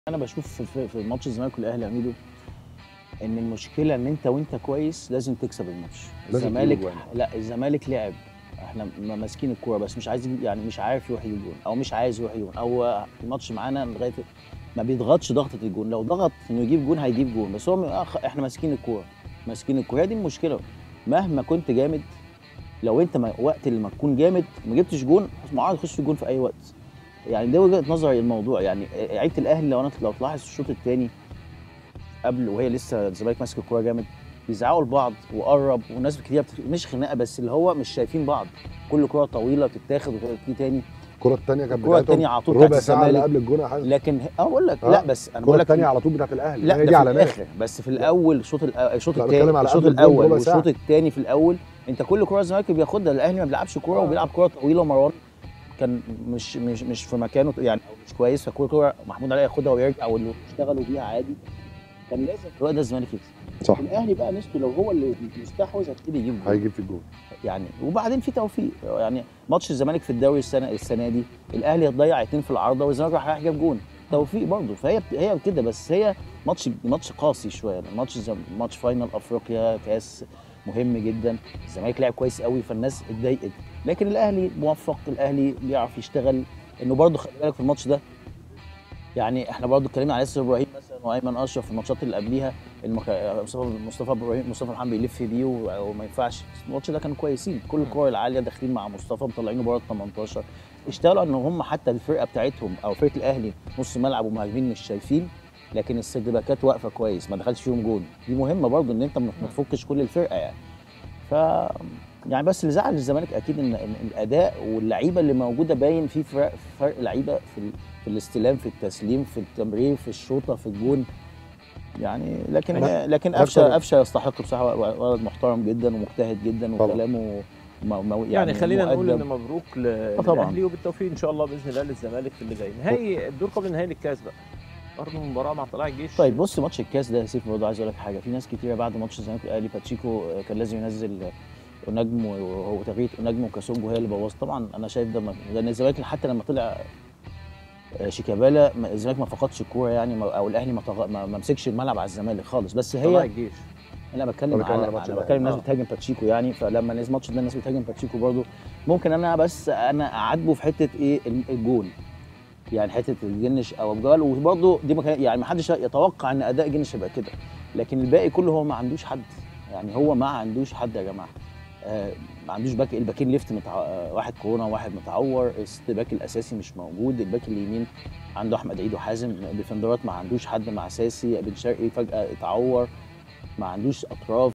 انا بشوف في- في في ماتش الزمالك والاهلي يا ميدو ان المشكله ان انت وانت كويس لازم تكسب الماتش لازم تجيب الزمالك جوان. لا الزمالك لعب احنا م- ماسكين الكوره بس مش عايز يجيب- يعني مش عارف يروح يجيب جون او مش عايز يروح يجيب جون او الماتش معانا لغايه ما بيضغطش ضغطه الجون لو ضغط انه يجيب جون هيجيب جون بس هو م- آه، خ- احنا ماسكين الكوره ماسكين الكوره هي دي المشكله مهما كنت جامد لو انت ما وقت اللي ما تكون جامد ما جبتش جون معرض تخش في جون في اي وقت يعني ده وجهه نظري الموضوع يعني لعيبه الاهلي لو انا لو تلاحظ الشوط الثاني قبل وهي لسه الزمالك ماسك الكوره جامد بيزعقوا لبعض وقرب وناس كتير بت- مش خناقه بس اللي هو مش شايفين بعض كل كوره طويله بتتاخد وتيجي تاني الكره الثانيه كانت الكرة التانية على طول بتاعت ربع ساعه اللي الزمالك. قبل الجون يا حازم لكن اه بقول لك آه. لا بس انا الكره بقول لك الثانيه على طول بتاعت الاهلي لا هي ده دي في علامات الاخر بس في الاول الشوط الأ- الشوط لا، الثاني بتكلم على الشوط قبل الجون الاول بربع ساعة. والشوط الثاني في الاول انت كل كره الزمالك بياخدها الاهلي ما بيلعبش كوره آه. وبيلعب كوره طويله ومروان كان مش مش مش في مكانه يعني أو مش كويس فكل كوره محمود علي ياخدها ويرجع او اللي اشتغلوا بيها عادي كان لازم في الوقت ده الزمالك يكسب صح الاهلي بقى نسبته لو هو اللي مستحوذ هتبتدي يجيب جول. هيجيب في الجون يعني وبعدين في توفيق يعني ماتش الزمالك في الدوري السنه السنه دي الاهلي ضيع اتنين في العارضه والزمالك راح رايح جاب جون توفيق برضه فهي بت- هي كده بس هي ماتش ماتش قاسي شويه ماتش زم- ماتش فاينل افريقيا كاس مهم جدا الزمالك لعب كويس قوي فالناس اتضايقت لكن الاهلي موفق الاهلي بيعرف يشتغل انه برضه خلي بالك في الماتش ده يعني احنا برضه اتكلمنا على ياسر ابراهيم مثلا وايمن اشرف في الماتشات اللي قبليها المك... مصطفى مصطفى ابراهيم مصطفى محمد بيلف بيه و- وما ينفعش الماتش ده كانوا كويسين كل الكور العاليه داخلين مع مصطفى مطلعينه بره ال 18 اشتغلوا ان هم حتى الفرقه بتاعتهم او فرقه الاهلي نص ملعب ومهاجمين مش شايفين لكن السردباكات واقفه كويس ما دخلش فيهم جون دي مهمه برضه ان انت ما ما تفكش كل الفرقه يعني ف يعني بس اللي زعل الزمالك اكيد ان إن الاداء واللعيبه اللي موجوده باين في فرق فرق لعيبه في ال- في الاستلام في التسليم في التمرير في الشوطه في الجون يعني لكن بس- لكن بس قفشه طبعا. قفشه يستحق بصراحه ولد محترم جدا ومجتهد جدا طبعا. وكلامه مو مو يعني خلينا نقول مؤدب. ان مبروك طبعاً. للاهلي وبالتوفيق ان شاء الله باذن الله للزمالك في اللي جاي نهائي الدور قبل النهائي للكاس بقى برضه مباراه مع طلائع الجيش طيب بص ماتش الكاس ده يا سيف برضه عايز اقول لك حاجه في ناس كتيره بعد ماتش الزمالك والاهلي باتشيكو آه، كان لازم ينزل آه، نجم وهو تغيير نجم وكاسونجو هي اللي بوظ طبعا انا شايف ده ما- لان الزمالك حتى لما طلع آه، شيكابالا ما- الزمالك ما فقدش الكوره يعني ما- او الاهلي ما طغ- ما ما مسكش الملعب على الزمالك خالص بس طلائع هي الجيش انا بتكلم أنا بتكلم على على ماتش انا الأهلي. بتكلم الناس آه. بتهاجم باتشيكو يعني فلما الناس ماتش ده الناس بتهاجم باتشيكو برضه ممكن انا بس انا اعاتبه في حته ايه ال- الجون يعني حته الجنش او الجوال وبرضه دي ما كان- يعني ما حدش يتوقع ان اداء جنش يبقى كده لكن الباقي كله هو ما عندوش حد يعني هو ما عندوش حد يا جماعه آه ما عندوش باك الباكين ليفت متع... آه، واحد كورونا وواحد متعور الباك الاساسي مش موجود الباك اليمين عنده احمد عيد وحازم ديفندرات ما عندوش حد مع اساسي بن شرقي فجاه اتعور ما عندوش اطراف